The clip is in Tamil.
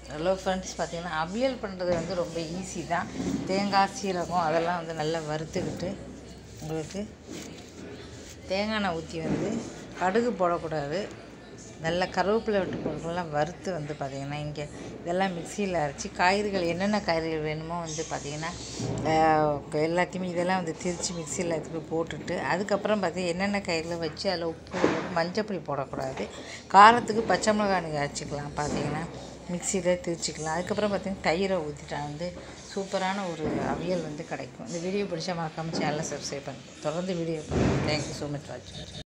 ஹலோ ஃப்ரெண்ட்ஸ் பார்த்தீங்கன்னா அவியல் பண்ணுறது வந்து ரொம்ப ஈஸி தான் தேங்காய் சீரகம் அதெல்லாம் வந்து நல்லா வறுத்துக்கிட்டு உங்களுக்கு தேங்காய் எண்ணெய் ஊற்றி வந்து கடுகு போடக்கூடாது நல்ல கருவேப்பிலை விட்டு போடலாம் வறுத்து வந்து பார்த்திங்கன்னா இங்கே இதெல்லாம் மிக்சியில் அரைச்சி காய்கறிகள் என்னென்ன காய்கறிகள் வேணுமோ வந்து பார்த்திங்கன்னா ஆஹ், எல்லாத்தையுமே இதெல்லாம் வந்து திரித்து மிக்சியில் எடுத்து போட்டுட்டு அதுக்கப்புறம் பார்த்திங்கன்னா என்னென்ன காய்கறிகளை வச்சு அதில் உப்பு போட்டு மஞ்சப்பொடி போடக்கூடாது காரத்துக்கு பச்சை மிளகாய் நீங்கள் அரைச்சிக்கலாம் பார்த்தீங்கன்னா மிக்சியில் திரிச்சிக்கலாம் அதுக்கப்புறம் பார்த்திங்கன்னா தயிரை ஊற்றிட்டா வந்து சூப்பரான ஒரு அவியல் வந்து கிடைக்கும் இந்த வீடியோ பிடிச்சா மறக்காமல் சேனலை சப்ஸ்கிரைப் பண்ணுங்கள் தொடர்ந்து வீடியோ தேங்க்யூ ஸோ மச் வாட்சிங்